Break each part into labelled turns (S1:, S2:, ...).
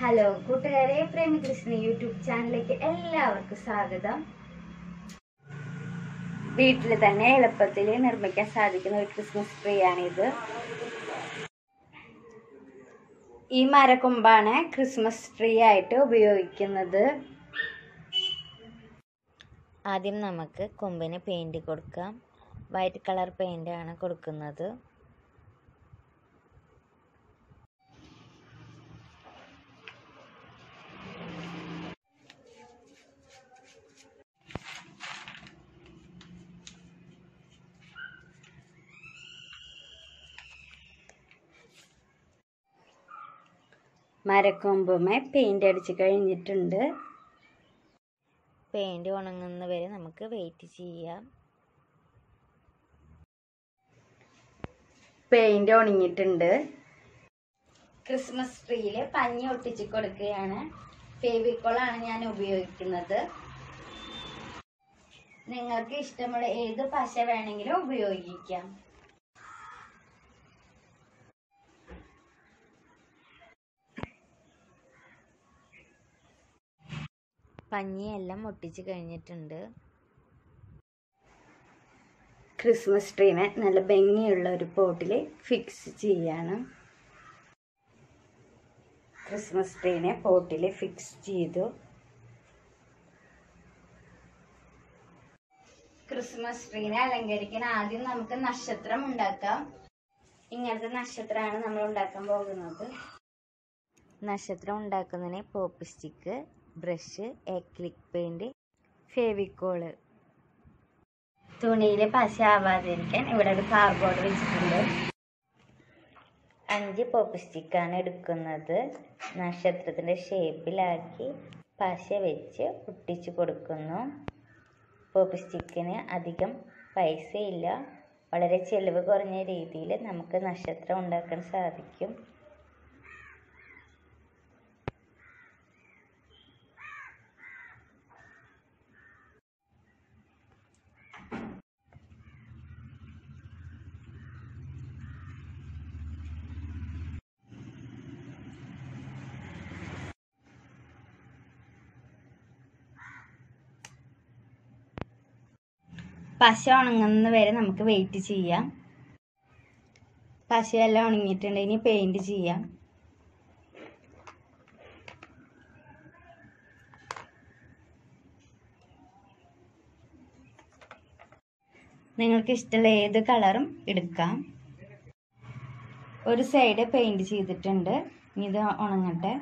S1: hello കൂട്ടുകാരെ പ്രേമകൃഷ്ണ YouTube ചാനലിലേക്ക് എല്ലാവർക്കും സ്വാഗതം വീട്ടിൽ തന്നെ എളുപ്പത്തിൽ നിർമ്മിക്കാൻ സാധിക്കുന്ന ഒരു ക്രിസ്മസ് ട്രീ ആണിത് ഈ മരക്കൊമ്പാണ് ക്രിസ്മസ് ട്രീ ആയിട്ട് ഉപയോഗിക്കുന്നത്
S2: ആദ്യം നമുക്ക് കൊമ്പിന് പെയിൻറ് കൊടുക്കാം വൈറ്റ് കളർ പെയിൻ്റ് ആണ് കൊടുക്കുന്നത്
S1: മരക്കൊമ്പുമേ പെയിന്റ് അടിച്ച് കഴിഞ്ഞിട്ടുണ്ട്
S2: പെയിൻറ് ഉണങ്ങുന്നവരെ നമുക്ക് വെയിറ്റ് ചെയ്യാം
S1: പെയിന്റ് ഉണങ്ങിയിട്ടുണ്ട് ക്രിസ്മസ് ട്രീയിൽ പഞ്ഞി ഒട്ടിച്ച് കൊടുക്കുകയാണ് ഫേവിക്കോളാണ് ഞാൻ ഉപയോഗിക്കുന്നത് നിങ്ങൾക്ക് ഇഷ്ടമുള്ള ഏത് പശ വേണമെങ്കിലും ഉപയോഗിക്കാം
S2: പഞ്ഞിയെല്ലാം ഒട്ടിച്ച് കഴിഞ്ഞിട്ടുണ്ട്
S1: ക്രിസ്മസ് ട്രീനെ നല്ല ഭംഗിയുള്ള ഒരു പോട്ടിൽ ഫിക്സ് ചെയ്യാണ് ക്രിസ്മസ് ട്രീനെ പോട്ടിൽ ഫിക്സ് ചെയ്തു ക്രിസ്മസ് ട്രീനെ അലങ്കരിക്കാൻ ആദ്യം നമുക്ക് നക്ഷത്രം ഉണ്ടാക്കാം ഇങ്ങനത്തെ നക്ഷത്രമാണ് നമ്മൾ ഉണ്ടാക്കാൻ പോകുന്നത്
S2: നക്ഷത്രം ഉണ്ടാക്കുന്നതിന് pop stick brush acrylic paint Fevicol
S1: തുണിയിൽ പശ ആവാതിരിക്കാൻ ഇവിടെ ഒരു കാർഡ്ബോർഡ് വെച്ചിട്ടുണ്ട്
S2: അഞ്ച് പോപ്പ് സ്റ്റിക്കാണ് എടുക്കുന്നത് നക്ഷത്രത്തിൻ്റെ ഷേപ്പിലാക്കി പശ വെച്ച് ഒട്ടിച്ച് കൊടുക്കുന്നു പോപ്പ് സ്റ്റിക്കിന് അധികം പൈസയില്ല വളരെ ചിലവ് കുറഞ്ഞ രീതിയിൽ നമുക്ക് നക്ഷത്രം ഉണ്ടാക്കാൻ സാധിക്കും
S1: പശ ഉണങ്ങുന്ന വരെ നമുക്ക് വെയിറ്റ് ചെയ്യാം പശയെല്ലാം ഉണങ്ങിയിട്ടുണ്ട് ഇനി പെയിന്റ് ചെയ്യാം നിങ്ങൾക്ക് ഇഷ്ടമുള്ള ഏത് കളറും എടുക്കാം ഒരു സൈഡ് പെയിന്റ് ചെയ്തിട്ടുണ്ട് ഇനി ഇത് ഉണങ്ങട്ടെ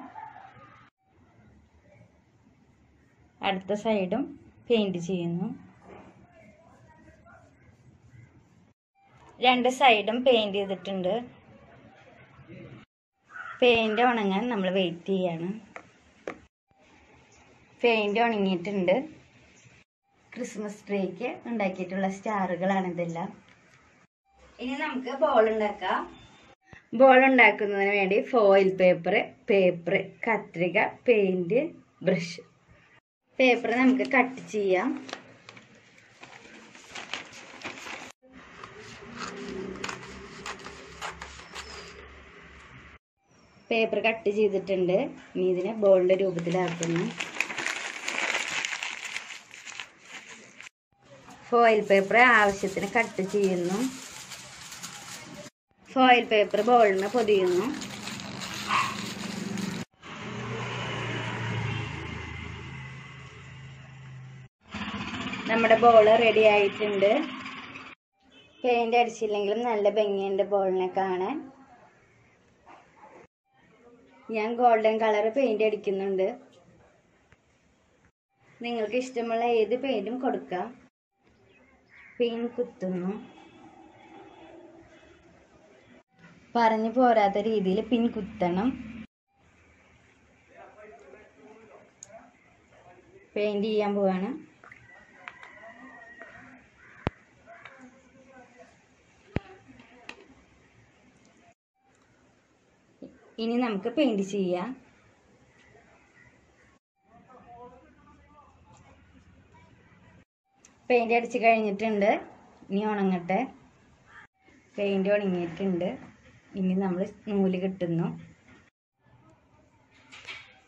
S1: അടുത്ത സൈഡും പെയിന്റ് ചെയ്യുന്നു രണ്ട് സൈഡും പെയിന്റ് ചെയ്തിട്ടുണ്ട് പെയിന്റ് ഉണങ്ങാൻ നമ്മൾ വെയിറ്റ് ചെയ്യാണ് പെയിന്റ് ഉണങ്ങിയിട്ടുണ്ട് ക്രിസ്മസ് ട്രീക്ക് ഉണ്ടാക്കിയിട്ടുള്ള സ്റ്റാറുകളാണ് ഇതെല്ലാം ഇനി നമുക്ക് ബോൾ ഉണ്ടാക്കാം ബോൾ ഉണ്ടാക്കുന്നതിന് വേണ്ടി ഫോയിൽ പേപ്പർ പേപ്പർ കത്രിക പെയിന്റ് ബ്രഷ് പേപ്പർ നമുക്ക് കട്ട് ചെയ്യാം പേപ്പർ കട്ട് ചെയ്തിട്ടുണ്ട് ഇനി ഇതിനെ ബോളിൻ്റെ രൂപത്തിലാക്കുന്നു ഫോയിൽ പേപ്പർ ആവശ്യത്തിന് കട്ട് ചെയ്യുന്നു ഫോയിൽ പേപ്പർ ബോളിന് പൊതിയുന്നു നമ്മുടെ ബോൾ റെഡി ആയിട്ടുണ്ട് പെയിന്റ് അടിച്ചില്ലെങ്കിലും നല്ല ഭംഗിയുണ്ട് ബോളിനെ കാണാൻ ഞാൻ ഗോൾഡൻ കളർ പെയിന്റ് അടിക്കുന്നുണ്ട് നിങ്ങൾക്ക് ഇഷ്ടമുള്ള ഏത് പെയിന്റും കൊടുക്കാം പെയിൻ കുത്തുന്നു പറഞ്ഞു പോരാത്ത രീതിയിൽ പിൻ കുത്തണം പെയിന്റ് ചെയ്യാൻ പോവാണ് ഇനി നമുക്ക് പെയിന്റ് ചെയ്യാം പെയിന്റ് അടിച്ച് കഴിഞ്ഞിട്ടുണ്ട് ഇനി ഉണങ്ങട്ടെ പെയിന്റ് ഉണങ്ങിയിട്ടുണ്ട് ഇനി നമ്മൾ നൂല് കിട്ടുന്നു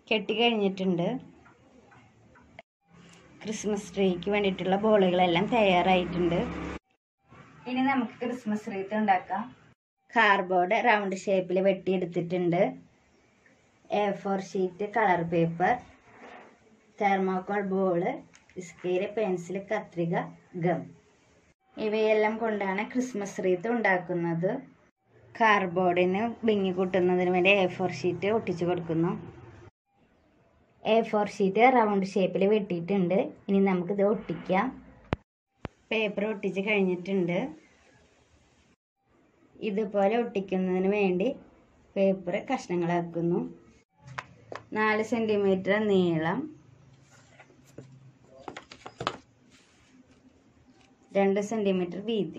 S1: കെട്ടി കഴിഞ്ഞിട്ടുണ്ട് ക്രിസ്മസ് ട്രീക്ക് വേണ്ടിയിട്ടുള്ള ബോളുകളെല്ലാം തയ്യാറായിട്ടുണ്ട് ഇനി നമുക്ക് ക്രിസ്മസ് റീത്ത് ഉണ്ടാക്കാം കാർഡ്ബോർഡ് റൗണ്ട് ഷേപ്പിൽ വെട്ടിയെടുത്തിട്ടുണ്ട് A four sheet colour paper thermocol ball scale pencil കത്രിക ഗം ഇവയെല്ലാം കൊണ്ടാണ് ക്രിസ്മസ് റീത്ത് ഉണ്ടാക്കുന്നത് കാർഡ്ബോർഡിന് ഭംഗി കൂട്ടുന്നതിന് വേണ്ടി എ ഫോർ ഷീറ്റ് ഒട്ടിച്ചു കൊടുക്കുന്നു എ ഫോർ ഷീറ്റ് റൗണ്ട് ഷേപ്പിൽ വെട്ടിയിട്ടുണ്ട് ഇനി നമുക്കിത് ഒട്ടിക്കാം പേപ്പർ ഒട്ടിച്ച് കഴിഞ്ഞിട്ടുണ്ട് ഇതുപോലെ ഒട്ടിക്കുന്നതിന് വേണ്ടി പേപ്പർ കഷ്ണങ്ങളാക്കുന്നു നാല് സെൻറ്റിമീറ്റർ നീളം രണ്ട് സെൻറ്റിമീറ്റർ വീതി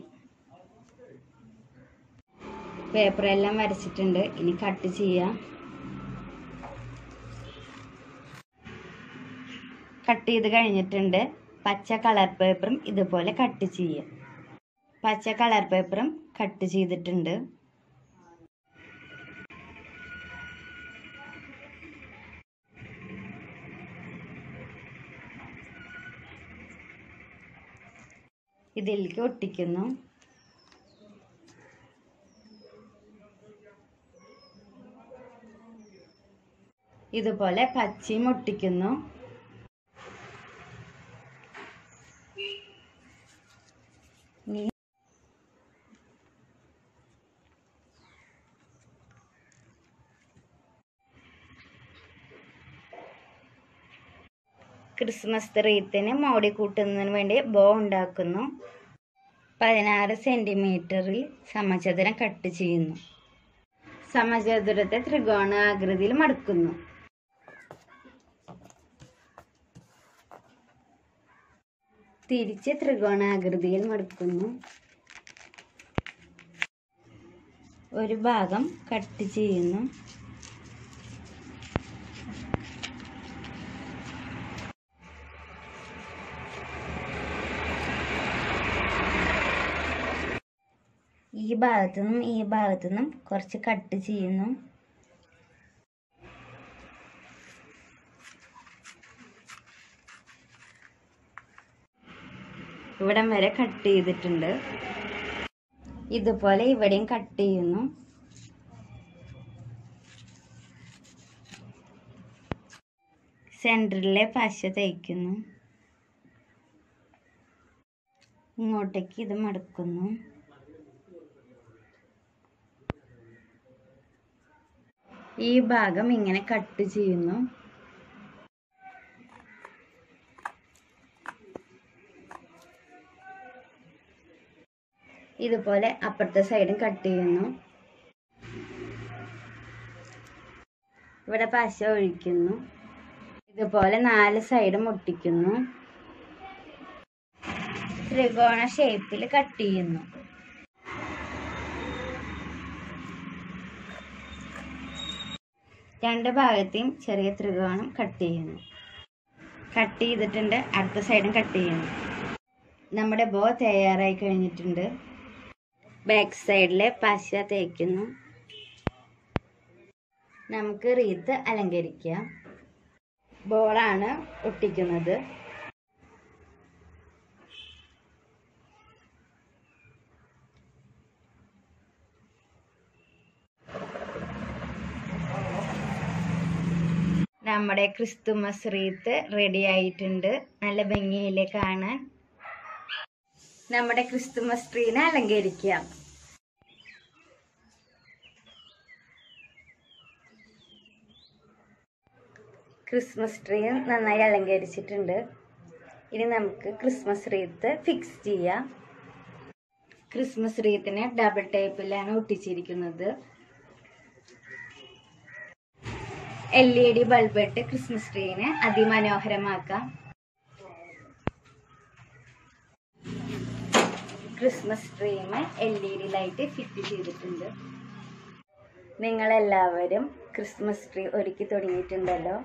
S1: പേപ്പർ എല്ലാം വരച്ചിട്ടുണ്ട് ഇനി കട്ട് ചെയ്യാം കട്ട് ചെയ്ത് കഴിഞ്ഞിട്ടുണ്ട് പച്ച കളർ പേപ്പറും ഇതുപോലെ കട്ട് ചെയ്യാം പച്ച കളർ പേപ്പറും കട്ട് ചെയ്തിട്ടുണ്ട് ഇതിലേക്ക് ഒട്ടിക്കുന്നു ഇതുപോലെ പച്ചയും ഒട്ടിക്കുന്നു ഇനി ക്രിസ്മസ് റീത്തിന് മോടി കൂട്ടുന്നതിന് വേണ്ടി ബോ ഉണ്ടാക്കുന്നു പതിനാറ് സെൻറ്റിമീറ്ററിൽ സമചതുരം കട്ട് ചെയ്യുന്നു സമചതുരത്തെ ത്രികോണ ആകൃതിയിൽ മടക്കുന്നു തിരിച്ച് ത്രികോണാകൃതിയിൽ മടക്കുന്നു ഒരു ഭാഗം കട്ട് ചെയ്യുന്നു ഈ ഭാഗത്തു നിന്നും ഈ ഭാഗത്തു നിന്നും കുറച്ച് കട്ട് ചെയ്യുന്നു ഇവിടം വരെ കട്ട് ചെയ്തിട്ടുണ്ട് ഇതുപോലെ ഇവിടെയും കട്ട് ചെയ്യുന്നു സെൻറ്ററിലെ പശ തയ്ക്കുന്നു ഇങ്ങോട്ടേക്ക് ഇത് മടക്കുന്നു ഈ ഭാഗം ഇങ്ങനെ കട്ട് ചെയ്യുന്നു ഇതുപോലെ അപ്പുറത്തെ സൈഡും കട്ട് ചെയ്യുന്നു ഇവിടെ പശ ഒഴിക്കുന്നു ഇതുപോലെ നാല് സൈഡും ഒട്ടിക്കുന്നു ത്രികോണ ഷേപ്പിൽ കട്ട് ചെയ്യുന്നു രണ്ട് ഭാഗത്തെയും ചെറിയ ത്രികോണം കട്ട് ചെയ്യുന്നു കട്ട് ചെയ്തിട്ടുണ്ട് അടുത്ത സൈഡും കട്ട് ചെയ്യുന്നു നമ്മുടെ ബോ തയ്യാറായി കഴിഞ്ഞിട്ടുണ്ട് ബാക്ക് സൈഡിലെ പശ തേക്കുന്നു നമുക്ക് റീത്ത് അലങ്കരിക്കാം ബോളാണ് ഒട്ടിക്കുന്നത് നമ്മുടെ ക്രിസ്തുമസ് റീത്ത് റെഡി ആയിട്ടുണ്ട് നല്ല ഭംഗിയില്ലേ കാണാൻ നമ്മുടെ ക്രിസ്തുമസ് ട്രീനെ അലങ്കരിക്കാം ക്രിസ്മസ് ട്രീ നന്നായി അലങ്കരിച്ചിട്ടുണ്ട് ഇനി നമുക്ക് ക്രിസ്മസ് റീത്ത് ഫിക്സ് ചെയ്യാം ക്രിസ്മസ് റീത്തിനെ ഡബിൾ ടൈപ്പിലാണ് ഒട്ടിച്ചിരിക്കുന്നത് എൽ ഇ ഡി ബൾബ് ഇട്ട് ക്രിസ്മസ് ട്രീനെ അതിമനോഹരമാക്കാം ക്രിസ്മസ് ട്രീമ് L E D light fit ചെയ്തിട്ടുണ്ട് നിങ്ങളെല്ലാവരും ക്രിസ്മസ് ട്രീ ഒരുക്കി തുടങ്ങിയിട്ടുണ്ടല്ലോ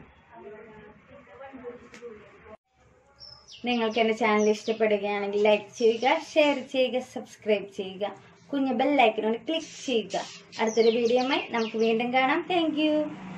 S1: നിങ്ങൾക്ക് എൻ്റെ ചാനൽ ഇഷ്ടപ്പെടുകയാണെങ്കിൽ ലൈക്ക് ചെയ്യുക ഷെയർ ചെയ്യുക സബ്സ്ക്രൈബ് ചെയ്യുക കുഞ്ഞു ബെൽ ലൈക്കിനോട് ക്ലിക്ക് ചെയ്യുക അടുത്തൊരു വീഡിയോയുമായി നമുക്ക് വീണ്ടും കാണാം താങ്ക്